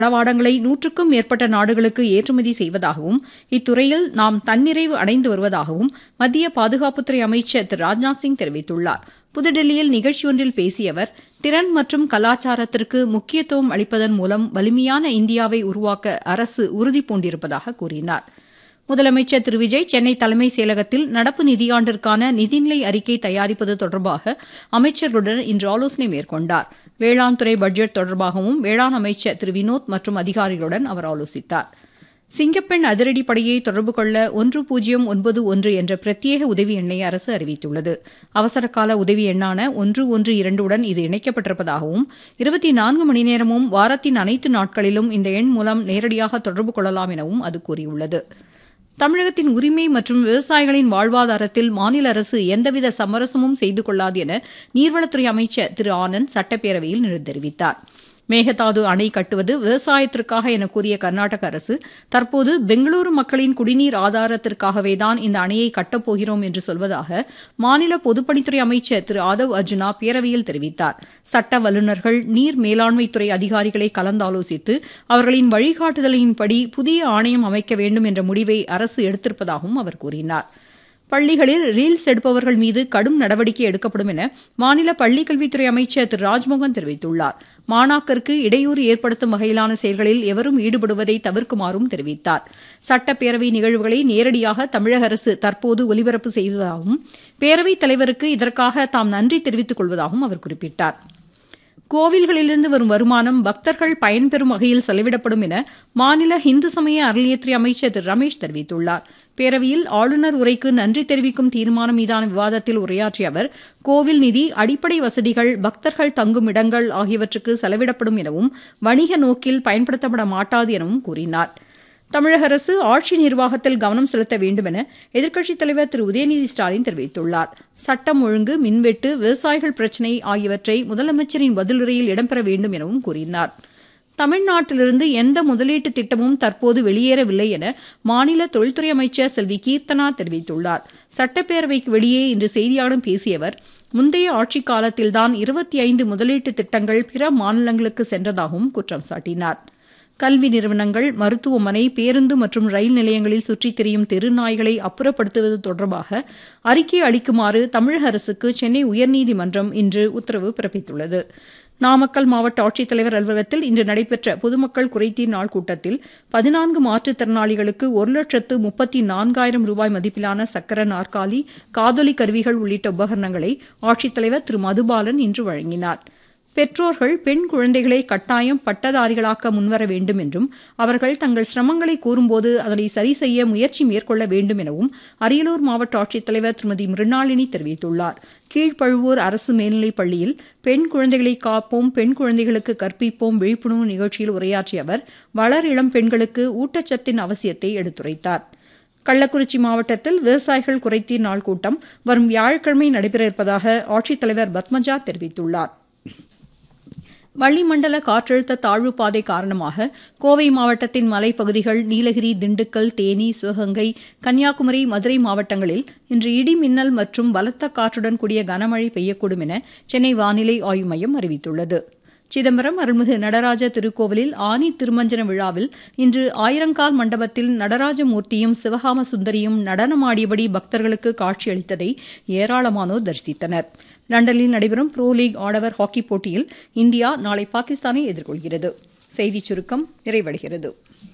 தளவாடங்களை நூற்றுக்கும் மேற்பட்ட நாடுகளுக்கு ஏற்றுமதி செய்வதாகவும் இத்துறையில் நாம் தன்னிறைவு அடைந்து வருவதாகவும் மத்திய பாதுகாப்புத்துறை அமைச்சர் திரு ராஜ்நாத் சிங் தெரிவித்துள்ளார் புதுடில்லியில் நிகழ்ச்சியொன்றில் பேசிய அவர் திறன் மற்றும் கலாச்சாரத்திற்கு முக்கியத்துவம் அளிப்பதன் மூலம் வலிமையான இந்தியாவை உருவாக்க அரசு உறுதிபூண்டிருப்பதாக கூறினார் முதலமைச்சர் திரு விஜய் சென்னை தலைமைச் செயலகத்தில் நடப்பு நிதியாண்டிற்கான நிதிநிலை அறிக்கை தயாரிப்பது தொடர்பாக அமைச்சர்களுடன் இன்று ஆலோசனை மேற்கொண்டார் வேளாண் துறை பட்ஜெட் தொடர்பாகவும் வேளாண் அமைச்சர் திரு வினோத் மற்றும் அதிகாரிகளுடன் அவர் ஆலோசித்தார் சிங்கப்பெண் அதிரடிப்படையை தொடர்பு கொள்ள ஒன்று பூஜ்ஜியம் ஒன்பது ஒன்று என்ற பிரத்யேக உதவி எண்ணை அரசு அறிவித்துள்ளது அவசரகால உதவி எண்ணான ஒன்று ஒன்று இரண்டுடன் இது இணைக்கப்பட்டிருப்பதாகவும் இருபத்தி நான்கு மணி நேரமும் வாரத்தின் அனைத்து நாட்களிலும் இந்த எண் மூலம் நேரடியாக தொடர்பு கொள்ளலாம் எனவும் அது கூறியுள்ளது தமிழகத்தின் உரிமை மற்றும் விவசாயிகளின் வாழ்வாதாரத்தில் மாநில அரசு எந்தவித சமரசமும் செய்து கொள்ளாது என நீர்வளத்துறை அமைச்சர் திரு ஆனந்த் சட்டப்பேரவையில் நேற்று தெரிவித்தார் மேகதாது அணை கட்டுவது விவசாயத்திற்காக என கூறிய கர்நாடக அரசு தற்போது பெங்களூரு மக்களின் குடிநீர் ஆதாரத்திற்காகவே தான் இந்த அணையை கட்டப்போகிறோம் என்று சொல்வதாக மாநில பொதுப்பணித்துறை அமைச்சர் திரு ஆதவ் அர்ஜுனா பேரவையில் தெரிவித்தார் சட்ட வல்லுநர்கள் நீர் மேலாண்மைத்துறை அதிகாரிகளை கலந்தாலோசித்து அவர்களின் வழிகாட்டுதலின்படி புதிய ஆணையம் அமைக்க வேண்டும் என்ற முடிவை அரசு எடுத்திருப்பதாகவும் அவர் கூறினார் பள்ளிகளில் ரீல்ஸ் எடுப்பவர்கள் மீது கடும் நடவடிக்கை எடுக்கப்படும் என மாநில பள்ளிக்கல்வித்துறை அமைச்சர் திரு ராஜ்மோகன் தெரிவித்துள்ளார் மாணாக்கருக்கு இடையூறு ஏற்படுத்தும் வகையிலான செயல்களில் எவரும் ஈடுபடுவதை தவிர்க்குமாறும் தெரிவித்தார் சட்டப்பேரவை நிகழ்வுகளை நேரடியாக தமிழக அரசு தற்போது ஒலிபரப்பு செய்வதாகவும் பேரவைத் தலைவருக்கு இதற்காக தாம் நன்றி தெரிவித்துக் கொள்வதாகவும் அவர் குறிப்பிட்டார் கோவில்களிலிருந்து வரும் வருமானம் பக்தர்கள் பயன்பெறும் வகையில் செலவிடப்படும் என மாநில இந்து சமய அறநிலையத்துறை அமைச்சர் திரு ரமேஷ் தெரிவித்துள்ளார் பேரவையில் ஆளுநர் உரைக்கு நன்றி தெரிவிக்கும் தீர்மானம் மீதான விவாதத்தில் உரையாற்றிய அவர் கோவில் நிதி அடிப்படை வசதிகள் பக்தர்கள் தங்கும் இடங்கள் ஆகியவற்றுக்கு செலவிடப்படும் எனவும் வணிக நோக்கில் பயன்படுத்தப்பட மாட்டாது எனவும் கூறினார் தமிழக அரசு ஆட்சி நிர்வாகத்தில் கவனம் செலுத்த வேண்டும் என எதிர்க்கட்சித் தலைவர் திரு உதயநிதி ஸ்டாலின் தெரிவித்துள்ளார் சட்டம் ஒழுங்கு மின்வெட்டு விவசாயிகள் பிரச்சினை ஆகியவற்றை முதலமைச்சரின் பதிலுரையில் இடம்பெற வேண்டும் எனவும் கூறினார் தமிழ்நாட்டிலிருந்து எந்த முதலீட்டு திட்டமும் தற்போது வெளியேறவில்லை என மாநில தொழில்துறை அமைச்சர் செல்வி கீர்த்தனா தெரிவித்துள்ளார் சட்டப்பேரவைக்கு வெளியே இன்று செய்தியாளர்களிடம் பேசிய அவர் முந்தைய ஆட்சிக் காலத்தில்தான் இருபத்தி ஐந்து முதலீட்டு திட்டங்கள் பிற மாநிலங்களுக்கு சென்றதாகவும் குற்றம் சாட்டினார் கல்வி நிறுவனங்கள் மருத்துவமனை பேருந்து மற்றும் ரயில் நிலையங்களில் சுற்றித் திரியும் தெருநாய்களை அப்புறப்படுத்துவது தொடர்பாக அறிக்கை அளிக்குமாறு தமிழக அரசுக்கு சென்னை உயர்நீதிமன்றம் இன்று உத்தரவு பிறப்பித்துள்ளது நாமக்கல் மாவட்ட ஆட்சித்தலைவர் அலுவலகத்தில் இன்று நடைபெற்ற பொதுமக்கள் குறைதீர் நாள் கூட்டத்தில் பதினான்கு மாற்றுத்திறனாளிகளுக்கு ஒரு லட்சத்து முப்பத்தி நான்காயிரம் ரூபாய் மதிப்பிலான சக்கர நாற்காலி காதொலி கருவிகள் உள்ளிட்ட உபகரணங்களை ஆட்சித்தலைவர் திரு மதுபாலன் இன்று வழங்கினார் பெற்றோர்கள் பெண் குழந்தைகளை கட்டாயம் பட்டதாரிகளாக்க முன்வர வேண்டும் என்றும் அவர்கள் தங்கள் சிரமங்களை கூறும்போது அதனை சரி செய்ய முயற்சி மேற்கொள்ள வேண்டும் எனவும் அரியலூர் மாவட்ட ஆட்சித்தலைவர் திருமதி மிருணாளினி தெரிவித்துள்ளார் கீழ்ப்பழுவூர் அரசு மேல்நிலைப் பள்ளியில் பெண் குழந்தைகளை காப்போம் பெண் குழந்தைகளுக்கு கற்பிப்போம் விழிப்புணர்வு நிகழ்ச்சியில் உரையாற்றிய அவர் வளர் இளம் பெண்களுக்கு ஊட்டச்சத்தின் அவசியத்தை எடுத்துரைத்தார் கள்ளக்குறிச்சி மாவட்டத்தில் விவசாயிகள் குறைத்தீர் நாள் கூட்டம் வரும் வியாழக்கிழமை நடைபெற இருப்பதாக ஆட்சித்தலைவர் பத்மஜா தெரிவித்துள்ளார் வளிமண்டல காற்றழுத்த தாழ்வு பாதை காரணமாக கோவை மாவட்டத்தின் மலைப்பகுதிகள் நீலகிரி திண்டுக்கல் தேனி சிவகங்கை கன்னியாகுமரி மதுரை மாவட்டங்களில் இன்று இடி மின்னல் மற்றும் பலத்த காற்றுடன் கூடிய கனமழை பெய்யக்கூடும் என சென்னை வானிலை ஆய்வு மையம் அறிவித்துள்ளது சிதம்பரம் அருள்மிகு நடராஜ திருக்கோவிலில் ஆனி திருமஞ்சன விழாவில் இன்று ஆயிரங்கால் மண்டபத்தில் நடராஜமூர்த்தியும் சிவகாம சுந்தரியும் நடனமாடியபடி பக்தர்களுக்கு காட்சியளித்ததை ஏராளமானோர் தரிசித்தனர் லண்டனில் நடைபெறும் ப்ரோ லீக் ஆடவர் ஹாக்கி போட்டியில் இந்தியா நாளை பாகிஸ்தானை எதிர்கொள்கிறது செய்திச் சுருக்கம் நிறைவடைகிறது